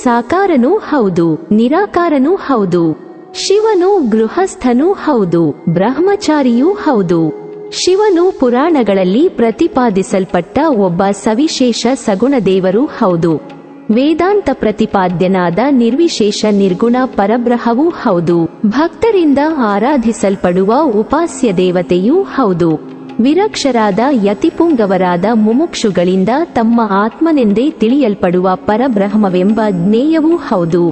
ಸಾಕಾರನೂ ಹೌದು ನಿರಾಕಾರನೂ ಹೌದು ಶಿವನು ಗೃಹಸ್ಥನೂ ಹೌದು ಬ್ರಹ್ಮಚಾರಿಯೂ ಹೌದು ಶಿವನು ಪುರಾಣಗಳಲ್ಲಿ ಪ್ರತಿಪಾದಿಸಲ್ಪಟ್ಟ ಒಬ್ಬ ಸವಿಶೇಷ ಸಗುಣದೇವರು ಹೌದು ವೇದಾಂತ ಪ್ರತಿಪಾದ್ಯನಾದ ನಿರ್ವಿಶೇಷ ನಿರ್ಗುಣ ಪರಬ್ರಹವೂ ಹೌದು ಭಕ್ತರಿಂದ ಆರಾಧಿಸಲ್ಪಡುವ ಉಪಾಸ್ಯ ದೇವತೆಯೂ ಹೌದು ವಿರಕ್ಷರಾದ ಯತಿಪುಂಗವರಾದ ಮುಮುಕ್ಷುಗಳಿಂದ ತಮ್ಮ ಆತ್ಮನೆಂದೇ ತಿಳಿಯಲ್ಪಡುವ ಪರಬ್ರಹ್ಮವೆಂಬ ಜ್ಞೇಯವೂ ಹೌದು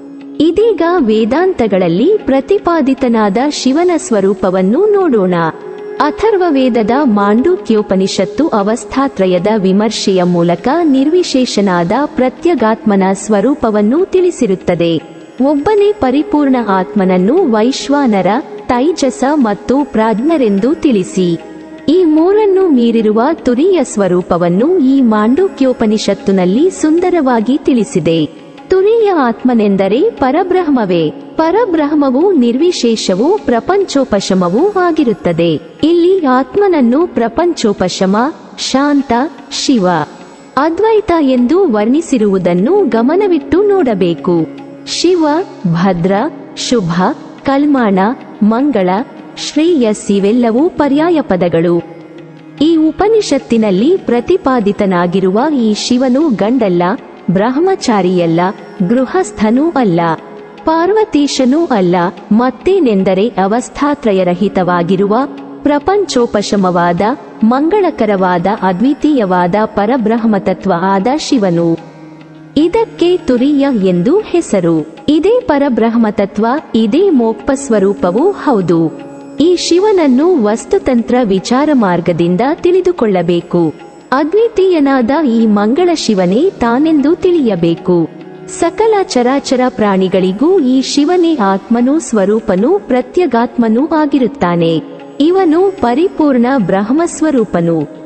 ಇದೀಗ ವೇದಾಂತಗಳಲ್ಲಿ ಪ್ರತಿಪಾದಿತನಾದ ಶಿವನ ಸ್ವರೂಪವನ್ನು ನೋಡೋಣ ಅಥರ್ವ ವೇದದ ಮಾಂಡೂಕ್ಯೋಪನಿಷತ್ತು ಅವಸ್ಥಾತ್ರಯದ ವಿಮರ್ಶೆಯ ಮೂಲಕ ನಿರ್ವಿಶೇಷನಾದ ಪ್ರತ್ಯಗಾತ್ಮನ ಸ್ವರೂಪವನ್ನು ತಿಳಿಸಿರುತ್ತದೆ ಒಬ್ಬನೇ ಪರಿಪೂರ್ಣ ಆತ್ಮನನ್ನು ವೈಶ್ವಾನರ ತೈಜಸ ಮತ್ತು ಪ್ರಾಜ್ಞರೆಂದು ತಿಳಿಸಿ ಈ ಮೂರನ್ನು ಮೀರಿರುವ ತುರಿಯ ಸ್ವರೂಪವನ್ನು ಈ ಮಾಂಡೂಕ್ಯೋಪನಿಷತ್ತುನಲ್ಲಿ ಸುಂದರವಾಗಿ ತಿಳಿಸಿದೆ ತುರಿಯ ಆತ್ಮನೆಂದರೆ ಪರಬ್ರಹ್ಮವೇ ಪರಬ್ರಹ್ಮವು ನಿರ್ವಿಶೇಷವೂ ಪ್ರಪಂಚೋಪಶಮವೂ ಆಗಿರುತ್ತದೆ ಇಲ್ಲಿ ಆತ್ಮನನ್ನು ಪ್ರಪಂಚೋಪಶಮ ಶಾಂತ ಶಿವ ಅದ್ವೈತ ಎಂದು ವರ್ಣಿಸಿರುವುದನ್ನು ಗಮನವಿಟ್ಟು ನೋಡಬೇಕು ಶಿವ ಭದ್ರ ಶುಭ ಕಲ್ಮಾಣ ಮಂಗಳ ಶ್ರೇಯಸ್ ಇವೆಲ್ಲವೂ ಪರ್ಯಾಯ ಪದಗಳು ಈ ಉಪನಿಷತ್ತಿನಲ್ಲಿ ಪ್ರತಿಪಾದಿತನಾಗಿರುವ ಈ ಶಿವನು ಗಂಡಲ್ಲ ಬ್ರಹ್ಮಚಾರಿಯಲ್ಲ ಗೃಹಸ್ಥನೂ ಅಲ್ಲ ಪಾರ್ವತೀಶನೂ ಅಲ್ಲ ಮತ್ತೇನೆಂದರೆ ಅವಸ್ಥಾತ್ರಯರಹಿತವಾಗಿರುವ ಪ್ರಪಂಚೋಪಶಮವಾದ ಮಂಗಳಕರವಾದ ಅದ್ವಿತೀಯವಾದ ಪರಬ್ರಹ್ಮತತ್ವ ಆದ ಶಿವನು ಇದಕ್ಕೆ ತುರಿಯ ಎಂದು ಹೆಸರು ಇದೇ ಪರಬ್ರಹ್ಮತತ್ವ ಇದೇ ಮೋಕ್ಷ ಸ್ವರೂಪವೂ ಹೌದು ಈ ಶಿವನನ್ನು ವಸ್ತುತಂತ್ರ ವಿಚಾರ ಮಾರ್ಗದಿಂದ ತಿಳಿದುಕೊಳ್ಳಬೇಕು ಅದ್ವಿತೀಯನಾದ ಈ ಮಂಗಳ ಶಿವನೇ ತಾನೆಂದು ತಿಳಿಯಬೇಕು ಸಕಲ ಚರಾಚರ ಪ್ರಾಣಿಗಳಿಗೂ ಈ ಶಿವನೇ ಆತ್ಮನೂ ಸ್ವರೂಪನೂ ಪ್ರತ್ಯಗಾತ್ಮನೂ ಆಗಿರುತ್ತಾನೆ ಇವನು ಪರಿಪೂರ್ಣ ಬ್ರಹ್ಮ ಸ್ವರೂಪನು